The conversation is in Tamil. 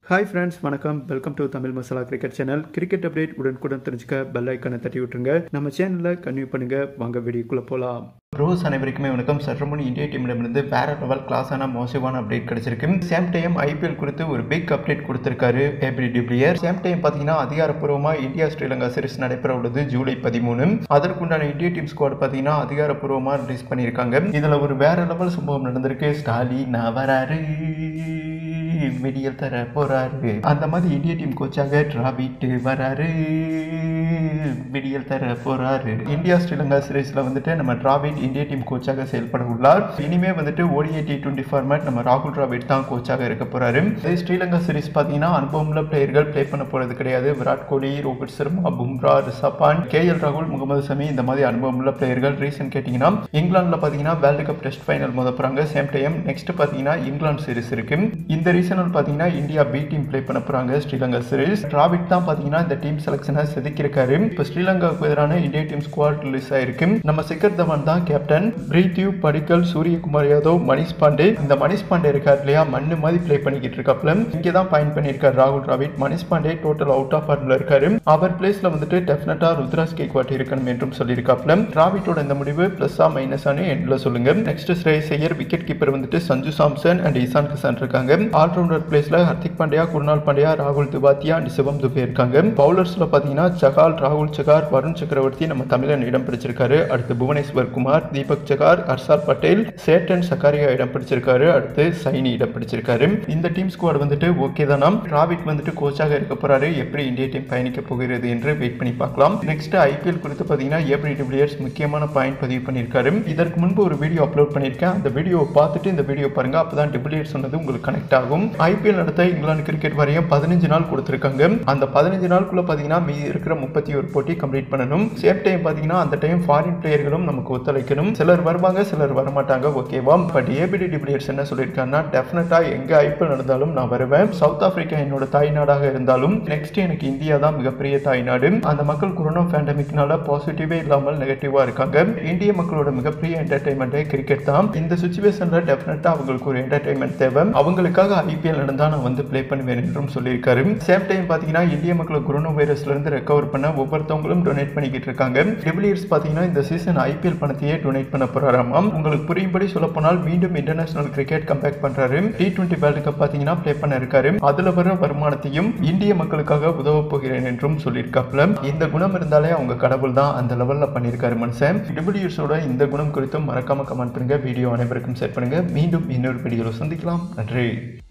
ஹாய் ஃப்ரெண்ட்ஸ் வணக்கம் welcome to Tamil Masala cricket channel cricket update உடனுக்குடன் தெரிஞ்சுக்க பெல் ஐக்கனை தட்டி விட்டுருங்க நம்ம சேனலில் கன்வியூ பண்ணுங்க வாங்க வீடியோக்குள்ளே போகலாம் ப்ரோஸ் அனைவருக்குமே வணக்கம் சற்று முன் இந்திய டீமிடமிருந்து வேற லெவல் கிளாஸான மோசமான அப்டேட் கிடைச்சிருக்கு சேம் டைம் ஐபிஎல் குறித்து ஒரு பிக் அப்டேட் கொடுத்திருக்காரு ஏப்ரி டிபிளியர் சேம் டைம் பார்த்தீங்கன்னா அதிகாரப்பூர்வமாக இந்தியா ஸ்ரீலங்கா சீரிஸ் நடைபெற உள்ளது ஜூலை பதிமூணு அதற்குண்டான இந்திய டீம் ஸ்குவாட் பார்த்தீங்கன்னா அதிகாரப்பூர்வமாக ரிலீஸ் பண்ணியிருக்காங்க இதில் ஒரு வேற லெவல் சம்பவம் நடந்திருக்கு ஸ்டாலின் வராரு வெடியல் தர போறாரு அந்த மாதிரி இந்திய டீம் கோச்சாக டிராவிட் வராரு வெடியல் தர போறாரு இந்தியா ஸ்ரீலங்கா சீரீஸ்ல வந்துட்டு நம்ம டிராவிட் இந்திய டீம் கோச்சாக செயல்பட உள்ளார் இனிமே வந்துட்டு ஓடிஐ டி டுவெண்ட்டி ஃபார்மேட் நம்ம ராகுல் டிராவிட் தான் கோச்சாக இருக்க போறாரு இதே ஸ்ரீலங்கா சீரீஸ் பார்த்தீங்கன்னா அனுபவமுள்ள பிளேயர்கள் ப்ளே பண்ண போறது கிடையாது விராட் கோலி ரோஹித் சர்மா பும்ரா ரிஷப் பாண்ட் கே எல் ராகுல் முகமது சமி இந்த மாதிரி அனுபவமுள்ள பிளேயர்கள் ரீசன் கேட்டிங்கன்னா இங்கிலாந்துல பார்த்தீங்கன்னா வேர்ல்டு கப் டெஸ்ட் ஃபைனல் மோத போறாங்க சேம் டைம் நெக்ஸ்ட் பார்த்தீங்கன்னா இங்கிலாந்து சீரிஸ் இருக்கு இந்த ரீசனல் பார்த்தீங்கன்னா இந்தியா பி டீம் ப்ளே பண்ண போறாங்க ஸ்ரீலங்கா சீரிஸ் டிராவிட் தான் பார்த்தீங்கன்னா இந்த டீம் செலக்ஷனை செதுக்கியிருக்காரு இப்போ ஸ்ரீலங்காவுக்கு எதிரான இந்திய டீம் ஸ்குவாட் ரிலீஸ் ஆயிருக்கு நம்ம சிக்கர் தவான் தான் கேப்டன் பிரீத்யூ படிக்கல் சூரியகுமார் யாதவ் மணிஷ் பாண்டே இந்த மணிஷ் பாண்டே இருக்கார் இல்லையா மண்ணு மாதிரி ப்ளே பண்ணிக்கிட்டு இருக்காப்ல இங்கே தான் பாயிண்ட் பண்ணியிருக்காரு ராகுல் Dravid Manish Pandey total out of ஃபார்ம்ல இருக்காரு அவர் பிளேஸ்ல வந்துட்டு டெஃபினட்டா ருத்ராஜ் கேக்வாட் இருக்கணும் என்றும் சொல்லியிருக்காப்ல டிராவிட்டோட இந்த முடிவு பிளஸ்ஸா மைனஸானு எண்ட்ல சொல்லுங்க next Shreyas Iyer wicket keeper வந்துட்டு சஞ்சு சாம்சன் அண்ட் இசான் கிசான் இருக்காங்க ஆல்ரவுண்டர் பிளேஸ்ல ஹர்திக் பாண்டியா குருநாள் பாண்டியா ராகுல் திவாத்தியா அண்ட் சிவம் துபே இருக்காங்க பவுலர்ஸ்ல பாத்தீங்கன்னா சகால் ராகுல் சகார் வருண் சக்கரவர்த்தி நம்ம தமிழன் இடம் பிடிச்சிருக்காரு அடுத்து புவனேஸ்வர் குமார் தீபக் சகார் ஹர்ஷால் பட்டேல் சேட்டன் சக்காரியா இடம் பிடிச்சிருக்காரு அடுத்து சைனி இடம் பிடிச்சிருக்காரு இந்த டீம் ஸ்குவாட் வந்துட்டு ஓகே தானா டிராவிட் வந்துட்டு கோச்சாக இருக்க போறாரு எப்படி இந்திய டீம் பயணிக்க போகிறது என்று வெயிட் பண்ணி பார்க்கலாம் நெக்ஸ்ட் ஐபிஎல் குறித்து பாத்தீங்கன்னா ஏப்ரி டிபிளியர்ஸ் முக்கியமான பாயிண்ட் பதிவு பண்ணியிருக்காரு இதற்கு முன்பு ஒரு வீடியோ அப்லோட் பண்ணியிருக்கேன் அந்த வீடியோவை பார்த்துட்டு இந்த வீடியோ பாருங்க அப்பதான் டிபிளியர்ஸ் சொன்னது உங்களுக்கு கனெக்ட் ஆகும் ஐபிஎல் நடத்த இங்கிலாந்து கிரிக்கெட் வாரியம் பதினஞ்சு நாள் கொடுத்துருக்காங்க அந்த பதினஞ்சு நாளுக்குள்ள பாத்தீங்கன்னா மீதி இருக்கிற முப்பத்தி ஒரு போட்டி கம்ப்ளீட் பண்ணணும் சேம் டைம் பாத்தீங்கன்னா அந்த டைம் ஃபாரின் பிளேயர்களும் நமக்கு ஒத்துழைக்கணும் சிலர் வருவாங்க சிலர் வரமாட்டாங்க ஓகேவா பட் ஏபிடி டிபிளியர்ஸ் என்ன சொல்லியிருக்காங்கன்னா டெஃபினட்டா எங்க ஐபிஎல் நடந்தாலும் நான் வருவேன் சவுத் ஆப்பிரிக்கா என்னோட தாய்நாடாக இருந்தாலும் நெக்ஸ்ட் எனக்கு இந்தியா தான் மிகப்பெரிய தாய்நாடு அந்த மக்கள் கொரோனா பேண்டமிக்னால பாசிட்டிவே இல்லாமல் நெகட்டிவா இருக்காங்க இந்திய மக்களோட மிகப்பெரிய என்டர்டைன்மெண்ட்டே கிரிக்கெட் தான் இந்த சுச்சுவேஷன்ல டெஃபினட்டா அவங்களுக்கு ஒரு என்டர்டைன்மெண்ட் தேவை அவங்களுக்காக ஐபிஎல் நடந்தா நான் வந்து ப்ளே பண்ணுவேன் என்றும் சொல்லியிருக்காரு சேம் டைம் பாத்தீங்கன்னா இந்திய மக்களை கொரோனா வைரஸ்ல இருந்து ரெக்கவர் பண்ண ஒவ்வொருத்தவங்களும் டொனேட் பண்ணிக்கிட்டு இருக்காங்க டிபிளியர்ஸ் பாத்தீங்கன்னா இந்த சீசன் ஐபிஎல் பணத்தையே டொனேட் பண்ண போறாராமாம் உங்களுக்கு புரியும்படி சொல்ல போனால் மீண்டும் இன்டர்நேஷனல் கிரிக்கெட் கம்பேக் பண்றாரு டி டுவெண்ட்டி வேர்ல்டு கப் பாத்தீங்கன்னா ப்ளே பண்ண இருக்காரு அதுல வர வருமானத்தையும் இந்திய மக்களுக்காக உதவ போகிறேன் என்றும் சொல்லியிருக்காப்ல இந்த குணம் இருந்தாலே அவங்க கடவுள் தான் அந்த லெவல்ல பண்ணியிருக்காரு மனுஷன் டிபிளியர்ஸோட இந்த குணம் குறித்தும் மறக்காம கமெண்ட் பண்ணுங்க வீடியோ அனைவருக்கும் ஷேர் பண்ணுங்க மீண்டும் இன்னொரு வீடியோவில் சந்திக்கலாம் நன்றி